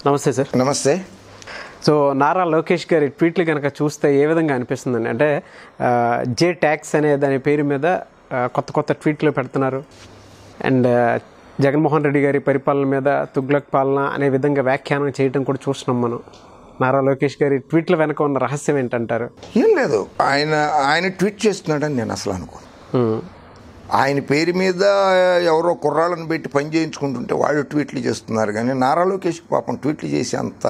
నమస్తే సార్ నమస్తే సో నారా లోకేష్ గారి ట్వీట్లు కనుక చూస్తే ఏ విధంగా అనిపిస్తుందండి అంటే ఆ, జే ట్యాక్స్ అనే దాని పేరు మీద ఆ, కొత్త కొత్త ట్వీట్లు పెడుతున్నారు అండ్ ఆ, జగన్మోహన్ రెడ్డి గారి పరిపాలన మీద తుగ్లక్ పాలన అనే విధంగా వ్యాఖ్యానం చేయడం కూడా చూస్తున్నాం మనం నారా లోకేష్ గారి ట్వీట్ల వెనక ఉన్న రహస్యం ఏంటంటారు ఏం లేదు ఆయన ఆయన ట్వీట్ చేస్తున్నాడని నేను అసలు అనుకోను హ్మ్. ఆయన పేరు మీద ఎవరో కుర్రాళ్ళని పెట్టి పని చేయించుకుంటుంటే వాళ్ళు ట్వీట్లు చేస్తున్నారు కానీ నారా లోకేష్ పాపం ట్వీట్లు చేసే అంత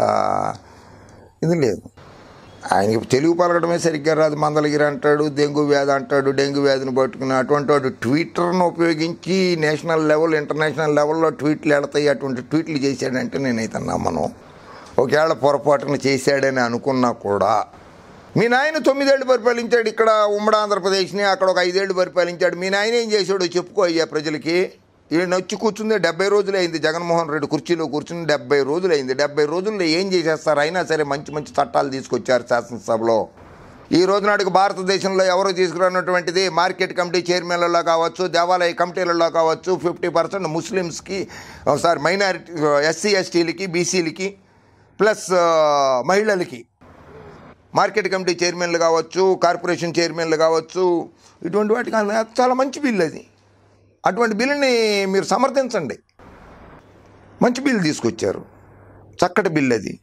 ఇది లేదు ఆయనకి తెలుగు పలకడమే సరిగ్గా రాదు మందలగిరి అంటాడు డెంగ్యూ వ్యాధి అంటాడు డెంగ్యూ వ్యాధిని పట్టుకుని అటువంటి వాడు ట్విట్టర్ను ఉపయోగించి నేషనల్ లెవెల్ ఇంటర్నేషనల్ లెవెల్లో ట్వీట్లు వెళతాయి అటువంటి ట్వీట్లు చేశాడంటే నేనైతే నమ్మను ఒకవేళ పొరపాటున చేశాడని అనుకున్నా కూడా మీ నాయన తొమ్మిదేళ్ళు పరిపాలించాడు ఇక్కడ ఉమ్మడి ఆంధ్రప్రదేశ్ని అక్కడ ఒక ఐదేళ్ళు పరిపాలించాడు మీ నాయన ఏం చేశాడో చెప్పుకో అయ్యా ప్రజలకి ఈయన వచ్చి కూర్చుంది డెబ్బై రోజులు అయింది జగన్మోహన్ రెడ్డి కుర్చీలో కూర్చుని డెబ్బై రోజులు అయింది డెబ్బై రోజుల్లో ఏం చేసేస్తారు అయినా సరే మంచి మంచి చట్టాలు తీసుకొచ్చారు శాసనసభలో ఈ రోజు నాటికి భారతదేశంలో ఎవరు తీసుకురానటువంటిది మార్కెట్ కమిటీ చైర్మన్లలో కావచ్చు దేవాలయ కమిటీలలో కావచ్చు ఫిఫ్టీ పర్సెంట్ ముస్లిమ్స్కి సారీ మైనారిటీ ఎస్సీ ఎస్టీలకి బీసీలకి ప్లస్ మహిళలకి మార్కెట్ కమిటీ చైర్మన్లు కావచ్చు కార్పొరేషన్ చైర్మన్లు కావచ్చు ఇటువంటి వాటికి అది చాలా మంచి బిల్ అది అటువంటి బిల్లుని మీరు సమర్థించండి మంచి బిల్లు తీసుకొచ్చారు చక్కటి బిల్ అది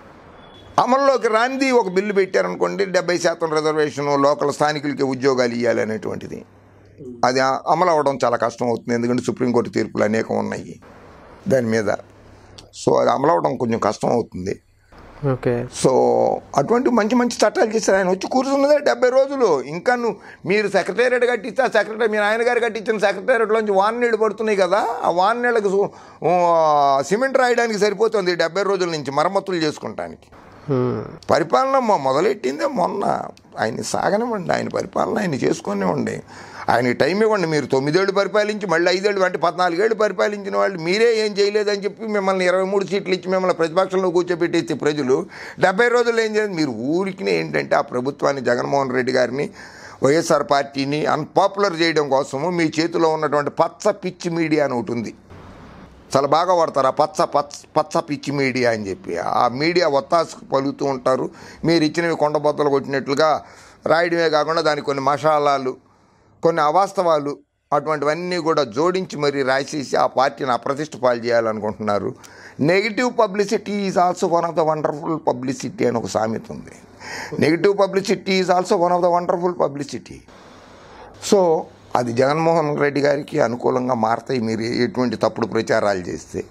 అమల్లోకి రాంది ఒక బిల్లు పెట్టారనుకోండి డెబ్బై శాతం రిజర్వేషన్ లోకల్ స్థానికులకి ఉద్యోగాలు ఇవ్వాలి అనేటువంటిది అది అమలు అవ్వడం చాలా కష్టం అవుతుంది ఎందుకంటే సుప్రీంకోర్టు తీర్పులు అనేకం ఉన్నాయి దాని మీద సో అది అమలు అవ్వడం కొంచెం కష్టం అవుతుంది ఓకే సో అటువంటి మంచి మంచి చట్టాలు చేశారు ఆయన వచ్చి కూర్చున్నదే డెబ్బై రోజులు ఇంకా నువ్వు మీరు సెక్రటేరియట్ కట్టిస్తే ఆ సెక్రటరీ మీ ఆయన గారు కట్టించిన సెక్రటేరియట్లోంచి వాన్ నీళ్ళు పడుతున్నాయి కదా ఆ వాన్ నీళ్ళకు సు- ఆ, సిమెంట్ రాయడానికి సరిపోతుంది ఈ డెబ్బై రోజుల నుంచి మరమ్మతులు చేసుకుంటానికి హ్మ్. పరిపాలన మొ- మొదలెట్టిందే మొన్న ఆయన సాగనివ్వండి ఆయన పరిపాలన ఆయన చేసుకునివ్వండి ఆయనకి టైం ఇవ్వండి మీరు తొమ్మిదేళ్ళు పరిపాలించి మళ్ళీ ఐదేళ్ళు అంటే పద్నాలుగేళ్ళు పరిపాలించిన వాళ్ళు మీరే ఏం చేయలేదని చెప్పి మిమ్మల్ని ఇరవై మూడు సీట్లు ఇచ్చి మిమ్మల్ని ప్రతిపక్షంలో కూర్చోబెట్టేస్తే ప్రజలు డెబ్బై రోజులు ఏం చేయలేదు మీరు ఊరికి ఏంటంటే ఆ ప్రభుత్వాన్ని జగన్మోహన్ రెడ్డి గారిని వైఎస్ఆర్ పార్టీని అన్పాపులర్ చేయడం కోసము మీ చేతిలో ఉన్నటువంటి పచ్చ పిచ్చి మీడియా అని ఒకటి ఉంది చాలా బాగా వాడతారు ఆ పచ్చ పచ్చ పచ్చ పిచ్చి మీడియా అని చెప్పి ఆ మీడియా ఒత్తాసుకు పలుకుతూ ఉంటారు మీరు ఇచ్చినవి కొండబొత్తలు కొట్టినట్లుగా రాయడమే కాకుండా దానికి కొన్ని మసాలాలు కొన్ని అవాస్తవాలు అటువంటివన్నీ కూడా జోడించి మరీ రాసేసి ఆ పార్టీని అప్రతిష్ట పాలు చేయాలనుకుంటున్నారు negative publicity is also one of the wonderful publicity అని ఒక సామెత ఉంది negative publicity is also one of the wonderful publicity so అది జగన్మోహన్ రెడ్డి గారికి అనుకూలంగా మారతాయి మీరు ఎటువంటి తప్పుడు ప్రచారాలు చేస్తే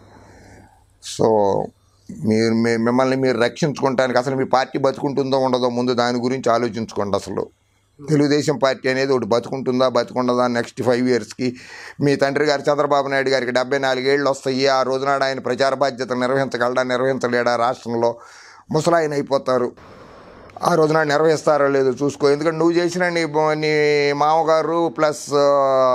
సో మీరు మీ- మిమ్మల్ని మీరు రక్షించుకోవటానికి అసలు మీ పార్టీ బతుకుంటుందో ఉండదో ముందు దాని గురించి ఆలోచించుకోండి అసలు తెలుగుదేశం పార్టీ అనేది ఒకటి బతుకుంటుందా బతుకుండదా నెక్స్ట్ ఫైవ్ ఇయర్స్కి మీ తండ్రి గారు చంద్రబాబు నాయుడు గారికి డెబ్బై నాలుగేళ్ళు వస్తాయి ఆ రోజునాడు ఆయన ప్రచార బాధ్యత నిర్వహించగలడా నిర్వహించలేడా రాష్ట్రంలో ముసలాయన అయిపోతారు ఆ రోజున నిర్వహిస్తారో లేదో చూసుకో ఎందుకంటే నువ్వు చేసిన నీ బ- నీ మామగారు ప్లస్ ఆ,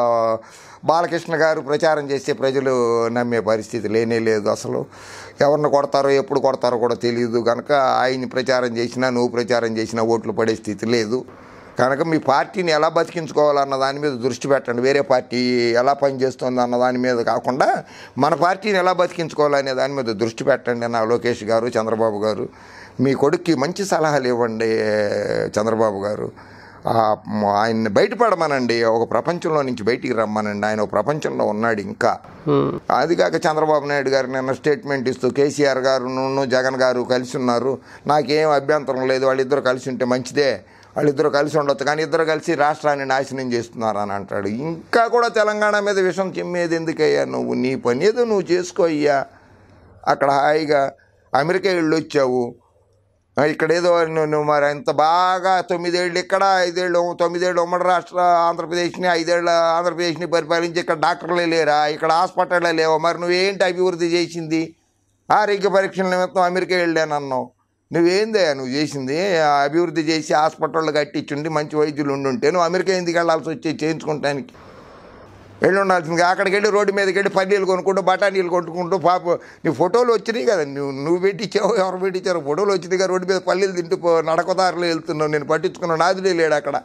బాలకృష్ణ గారు ప్రచారం చేస్తే ప్రజలు నమ్మే పరిస్థితి లేనే లేదు అసలు ఎవరిని కొడతారో ఎప్పుడు కొడతారో కూడా తెలియదు కనుక ఆయన్ని ప్రచారం చేసినా నువ్వు ప్రచారం చేసినా ఓట్లు పడే స్థితి లేదు కనుక మీ పార్టీని ఎలా బతికించుకోవాలన్న దాని మీద దృష్టి పెట్టండి వేరే పార్టీ ఎలా పనిచేస్తుంది అన్న దాని మీద కాకుండా మన పార్టీని ఎలా బతికించుకోవాలనే దాని మీద దృష్టి పెట్టండి నా లోకేష్ గారు చంద్రబాబు గారు మీ కొడుక్కి మంచి సలహాలు ఇవ్వండి చంద్రబాబు గారు ఆ, మ- ఆయన్ని బయటపడమనండి ఒక ప్రపంచంలో నుంచి బయటికి రమ్మనండి ఆయన ఒక ప్రపంచంలో ఉన్నాడు ఇంకా హ్మ్. అది కాక చంద్రబాబు నాయుడు గారు నిన్న స్టేట్మెంట్ ఇస్తూ కేసీఆర్ గారు నువ్వు జగన్ గారు కలిసి ఉన్నారు నాకేం అభ్యంతరం లేదు వాళ్ళిద్దరు కలిసి ఉంటే మంచిదే వాళ్ళిద్దరు కలిసి ఉండొచ్చు కానీ ఇద్దరు కలిసి రాష్ట్రాన్ని నాశనం చేస్తున్నారు అని అంటాడు ఇంకా కూడా తెలంగాణ మీద విషం చిమ్మేది ఎందుకయ్యా నువ్వు నీ పని ఏదో నువ్వు చేసుకో అయ్యా అక్కడ హాయిగా అమెరికా వెళ్ళి వచ్చావు ఆ, ఇక్కడ ఏదో నువ్వు నువ్వు మరి అంత బాగా తొమ్మిదేళ్ళు ఇక్కడ ఐదేళ్ళు తొమ్మిదేళ్ళు ఉమ్మడి రాష్ట్ర ఆంధ్రప్రదేశ్ని ఐదేళ్ళ ఆంధ్రప్రదేశ్ని పరిపాలించి ఇక్కడ డాక్టర్లే లేరా ఇక్కడ హాస్పిటల్లే లేవా మరి నువ్వేంటి అభివృద్ధి చేసింది ఆరోగ్య పరీక్షల నిమిత్తం అమెరికా వెళ్ళానన్నావు నువ్వేందయ్యా నువ్వు చేసింది ఆ అభివృద్ధి చేసి హాస్పిటళ్ళు కట్టించుండి మంచి వైద్యులు ఉండుంటే నువ్వు అమెరికా ఎందుకు వెళ్ళాల్సి వచ్చి చేయించుకుంటానికి వెళ్ళి ఉండాల్సింది అక్కడికి వెళ్ళి రోడ్డు మీదకి వెళ్ళి పల్లీలు కొనుక్కుంటూ బఠానీలు కొట్టుకుంటూ పాప నీ ఫోటోలు వచ్చినాయి కదా నువ్వు నువ్వు పెట్టించావు ఎవరు పెట్టించారు ఫోటోలు వచ్చినాయి కదా రోడ్డు మీద పల్లీలు తింటూ పో- నడకదారులు వెళ్తున్నావు నేను పట్టించుకున్న నాదులే లేడు అక్కడ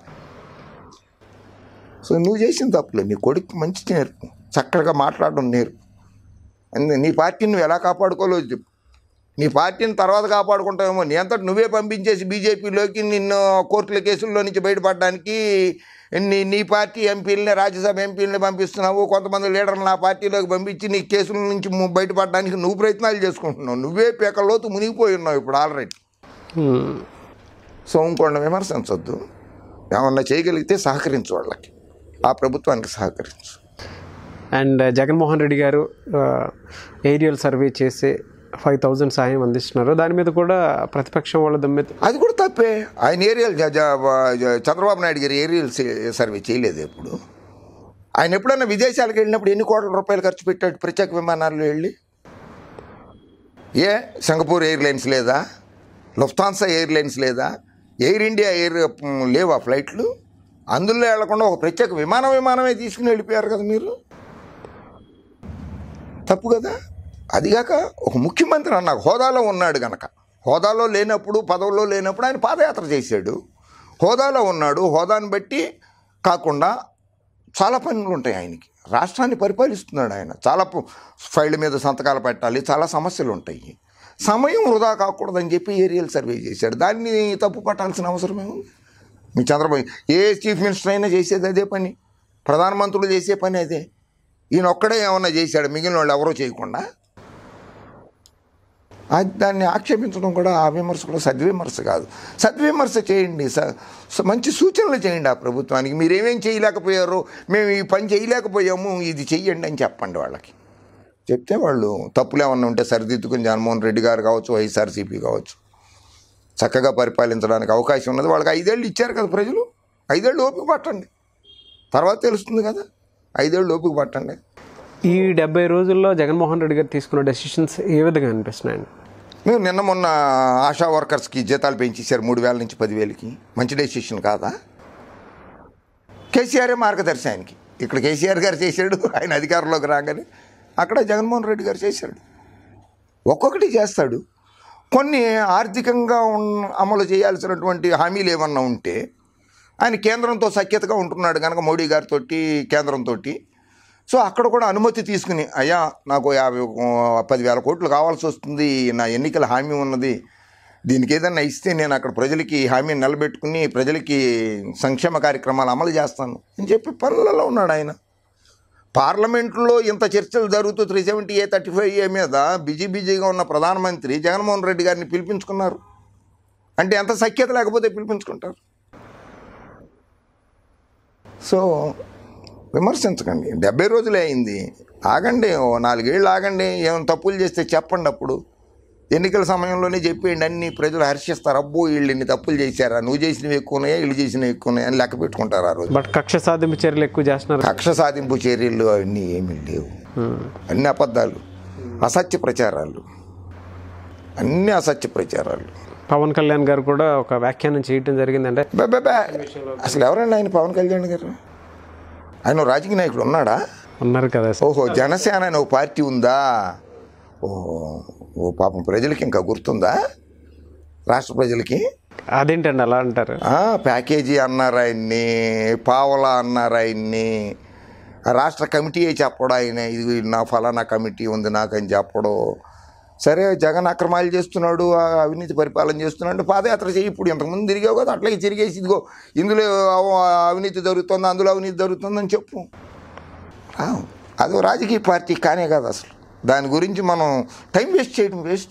సో నువ్వు చేసిన తప్పులే నీ కొడుకు మంచి నేర్పు చక్కగా మాట్లాడడం నేర్పు అందు నీ పార్టీని నువ్వు ఎలా కాపాడుకోవాలో చెప్పు నీ పార్టీని తర్వాత కాపాడుకుంటావేమో నీ అంతటి నువ్వే పంపించేసి బీజేపీలోకి నిన్ను కోర్టుల కేసుల్లో నుంచి బయటపడడానికి నీ నీ పార్టీ ఎంపీలని రాజ్యసభ ఎంపీలని పంపిస్తున్నావు కొంతమంది లీడర్లు నా పార్టీలోకి పంపించి నీ కేసుల నుంచి ము- బయటపడడానికి నువ్వు ప్రయత్నాలు చేసుకుంటున్నావు నువ్వే పీకల్లోతు మునిగిపోయి ఉన్నావు ఇప్పుడు ఆల్రెడీ మ్మ్. సో ఇంకోళ్ళని విమర్శించొద్దు ఏమన్నా చేయగలిగితే సహకరించు వాళ్ళకి ఆ ప్రభుత్వానికి సహకరించు అండ్ జగన్మోహన్ రెడ్డి గారు ఏరియల్ సర్వే చేసి ఫైవ్ థౌజండ్ సాయం అందిస్తున్నారు దాని మీద కూడా ప్రతిపక్షం వాళ్ళ దమ్మె అది కూడా తప్పే ఆయన ఏరియల్ జ- జ- జ- చంద్రబాబు నాయుడు గారు ఏరియల్ సే- సర్వే చేయలేదు ఎప్పుడు ఆయన ఎప్పుడన్నా విదేశాలకు వెళ్ళినప్పుడు ఎన్ని కోట్ల రూపాయలు ఖర్చు పెట్టాడు ప్రత్యేక విమానాల్లో వెళ్ళి ఏ సింగపూర్ ఎయిర్లైన్స్ లేదా లుఫ్తాన్సా ఎయిర్లైన్స్ లేదా ఎయిర్ ఇండియా ఎయిర్ మ్, లేవా ఫ్లైట్లు అందులో వెళ్లకుండా ఒక ప్రత్యేక విమానం విమానమే తీసుకుని వెళ్ళిపోయారు కదా మీరు తప్పు కదా అదిగాక ఒక ముఖ్యమంత్రి అన్న హోదాలో ఉన్నాడు గనక హోదాలో లేనప్పుడు పదవిలో లేనప్పుడు ఆయన పాదయాత్ర చేశాడు హోదాలో ఉన్నాడు హోదాను బట్టి కాకుండా చాలా పనులు ఉంటాయి ఆయనకి రాష్ట్రాన్ని పరిపాలిస్తున్నాడు ఆయన చాలా పు- ఫైళ్ళ మీద సంతకాలు పెట్టాలి చాలా సమస్యలు ఉంటాయి సమయం వృధా కాకూడదని చెప్పి ఏరియల్ సర్వే చేశాడు దాన్ని తప్పు పట్టాల్సిన అవసరం ఏముంది మీ చంద్రబాబు ఏ చీఫ్ మినిస్టర్ అయినా చేసేది అదే పని ప్రధానమంత్రులు చేసే పని అదే ఈయన ఒక్కడే ఏమన్నా చేశాడు మిగిలిన వాళ్ళు ఎవరో చేయకుండా అది దాన్ని ఆక్షేపించడం కూడా ఆ విమర్శ కూడా సద్విమర్శ కాదు సద్విమర్శ చేయండి స- స- మంచి సూచనలు చేయండి ఆ ప్రభుత్వానికి మీరు ఏమేం చేయలేకపోయారో మేము ఈ పని చేయలేకపోయాము ఇది చెయ్యండి అని చెప్పండి వాళ్ళకి చెప్తే వాళ్ళు తప్పులు ఏమన్నా ఉంటే సరిదిద్దుకుని జగన్మోహన్ రెడ్డి గారు కావచ్చు వైఎస్ఆర్సీపీ కావచ్చు చక్కగా పరిపాలించడానికి అవకాశం ఉన్నది వాళ్ళకి ఐదేళ్ళు ఇచ్చారు కదా ప్రజలు ఐదేళ్ళు ఓపిక పట్టండి తర్వాత తెలుస్తుంది కదా ఐదేళ్ళు ఓపిక పట్టండి ఈ డెబ్బై రోజుల్లో జగన్మోహన్ రెడ్డి గారు తీసుకున్న డెసిషన్స్ ఏ విధంగా అనిపిస్తున్నాయండి మేము నిన్న మొన్న ఆశా వర్కర్స్కి జీతాలు పెంచేశారు మూడు వేల నుంచి పదివేలకి మంచి డెసిషన్ కాదా కేసీఆరే మార్గదర్శి ఆయనకి ఇక్కడ కేసీఆర్ గారు చేశాడు ఆయన అధికారంలోకి రాగానే అక్కడ జగన్మోహన్ రెడ్డి గారు చేశాడు ఒక్కొక్కటి చేస్తాడు కొన్ని ఆర్థికంగా ఉన్న అమలు చేయాల్సినటువంటి హామీలు ఏమన్నా ఉంటే ఆయన కేంద్రంతో సఖ్యతగా ఉంటున్నాడు కనుక మోడీ గారితో కేంద్రంతో సో అక్కడ కూడా అనుమతి తీసుకుని అయ్యా నాకు యాభై ఆ, పదివేల కోట్లు కావాల్సి వస్తుంది నా ఎన్నికల హామీ ఉన్నది దీనికి ఏదన్నా ఇస్తే నేను అక్కడ ప్రజలకి ఈ హామీని నిలబెట్టుకుని ప్రజలకి సంక్షేమ కార్యక్రమాలు అమలు చేస్తాను అని చెప్పి పనులలో ఉన్నాడు ఆయన పార్లమెంట్లో ఇంత చర్చలు జరుగుతూ three seventy A thirty five A మీద బిజీ బిజీగా ఉన్న ప్రధానమంత్రి జగన్మోహన్ రెడ్డి గారిని పిలిపించుకున్నారు అంటే ఎంత సఖ్యత లేకపోతే పిలిపించుకుంటారు సో విమర్శించకండి డెబ్బై రోజులే అయింది ఆగండి ఓ నాలుగేళ్ళు ఆగండి ఏమైనా తప్పులు చేస్తే చెప్పండి అప్పుడు ఎన్నికల సమయంలోనే చెప్పేయండి అన్ని ప్రజలు హర్షిస్తారు అబ్బో వీళ్ళు ఇన్ని తప్పులు చేశారా నువ్వు చేసినవి ఎక్కువనే వీళ్ళు చేసినవి ఎక్కువనే అని లెక్క పెట్టుకుంటారు ఆ రోజు బట్ కక్ష సాధింపు చర్యలు ఎక్కువ చేస్తున్నారు కక్ష సాధింపు చర్యలు అవన్నీ ఏమీ లేవు అన్ని అబద్ధాలు అసత్య ప్రచారాలు అన్ని అసత్య ప్రచారాలు పవన్ కళ్యాణ్ గారు కూడా ఒక వ్యాఖ్యానం చేయటం జరిగిందంటే బే బే బే. అసలు ఎవరండి ఆయన పవన్ కళ్యాణ్ గారు ఆయన ఓ రాజకీయ నాయకుడు ఉన్నాడా ఉన్నారు కదా సార్ ఓహో జనసేన అనే ఒక పార్టీ ఉందా ఓహో ఓ పాపం ప్రజలకి ఇంకా గుర్తుందా రాష్ట్ర ప్రజలకి అదేంటండి అలా అంటారు ఆ, ప్యాకేజీ అన్నారు ఆయన్ని పావలా అన్నారు ఆయన్ని ఆ రాష్ట్ర కమిటీయే చెప్పడం ఆయన ఇది నా ఫలానా కమిటీ ఉంది నాకని చెప్పడం సరే జగన్ అక్రమాలు చేస్తున్నాడు ఆ అవినీతి పరిపాలన చేస్తున్నాడు పాదయాత్ర చేయి ఇప్పుడు ఇంతకుముందు తిరిగావు కదా అట్లాగే తిరిగేసి ఇదిగో ఇందులో అవ- అవినీతి జరుగుతుంది అందులో అవినీతి జరుగుతుందని చెప్పు ఆ, అదో రాజకీయ పార్టీ కానే కాదు అసలు దాని గురించి మనం టైం వేస్ట్ చేయడం వేస్ట్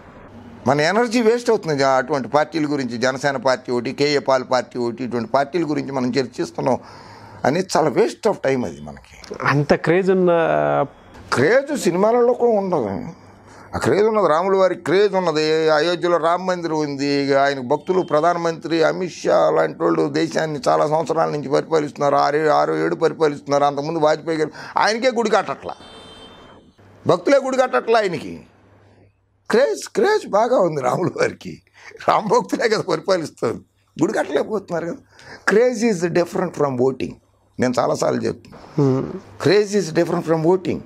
మన ఎనర్జీ వేస్ట్ అవుతుంది జా- అటువంటి పార్టీల గురించి జనసేన పార్టీ ఒకటి కేఏ పాల్ పార్టీ ఒకటి ఇటువంటి పార్టీల గురించి మనం చర్చిస్తున్నాం అనేది చాలా వేస్ట్ ఆఫ్ టైం అది మనకి అంత క్రేజ్ ఉన్న క్రేజ్ సినిమాలలో కూడా ఉండదు ఆ క్రేజ్ ఉన్నది రాముల వారి క్రేజ్ ఉన్నది అయోధ్యలో రామ మందిరం ఉంది ఇక ఆయన భక్తులు ప్రధానమంత్రి అమిత్ షా లాంటి వాళ్ళు దేశాన్ని చాలా సంవత్సరాల నుంచి పరిపాలిస్తున్నారు ఆరు ఆరు ఏడు పరిపాలిస్తున్నారు అంతకుముందు వాజ్పేయి గారు ఆయనకే గుడి కట్టట్లా భక్తులే గుడి కట్టట్లా ఆయనకి క్రేజ్ క్రేజ్ బాగా ఉంది రాముల వారికి రామ భక్తులే కదా పరిపాలిస్తుంది గుడి కట్టలేకపోతున్నారు కదా craze is different from voting నేను చాలాసార్లు చెప్తున్నాను craze is different from voting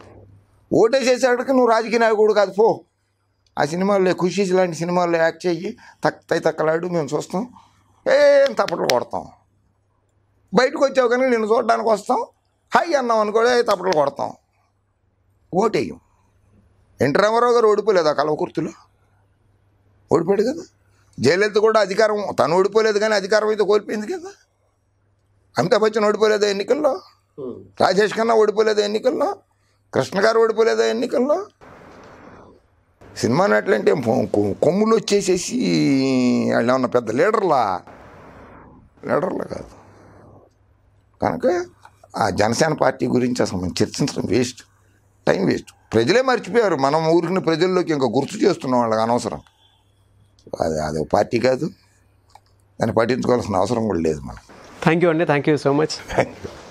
ఓటేసేసాడికి నువ్వు రాజకీయ నాయకుడు కాదు పో ఆ సినిమాల్లో ఖుషీస్ లాంటి సినిమాల్లో యాక్ట్ చెయ్యి తక్కువ తక్కలాడు మేము చూస్తాం ఏం తప్పట్లు కొడతాం బయటకు వచ్చావు కానీ నేను చూడడానికి వస్తాం హాయ్ అన్నాం అనుకో "ఏ, తప్పట్లు కొడతాం ఓటేయం ఎన్టీ రామారావు గారు ఓడిపోలేదు ఆ కలవకుర్తిలో ఓడిపోయాడు కదా జయలలిత కూడా అధికారం తను ఓడిపోలేదు కానీ అధికారం అయితే కోల్పోయింది కదా అమితాబ్ బచ్చన్ ఓడిపోలేదా ఎన్నికల్లో రాజేష్ ఖన్నా ఓడిపోలేదా ఎన్నికల్లో కృష్ణ గారు ఓడిపోలేదా ఎన్నికల్లో సినిమా నటులంటే పొ- కొ- కొమ్ములు వచ్చేసేసి వాళ్ళు ఏమన్నా పెద్ద లీడర్లా లీడర్లా కాదు కనుక ఆ జనసేన పార్టీ గురించి అసలు మనం చర్చించడం వేస్ట్ టైం వేస్ట్ ప్రజలే మర్చిపోయారు మనం ఊరికి ప్రజల్లోకి ఇంకా గుర్తు చేస్తున్నాం వాళ్ళకి అనవసరం అది అది ఒక పార్టీ కాదు దాన్ని పట్టించుకోవాల్సిన అవసరం కూడా లేదు మనం థ్యాంక్ యూ అండి thank you so much thank you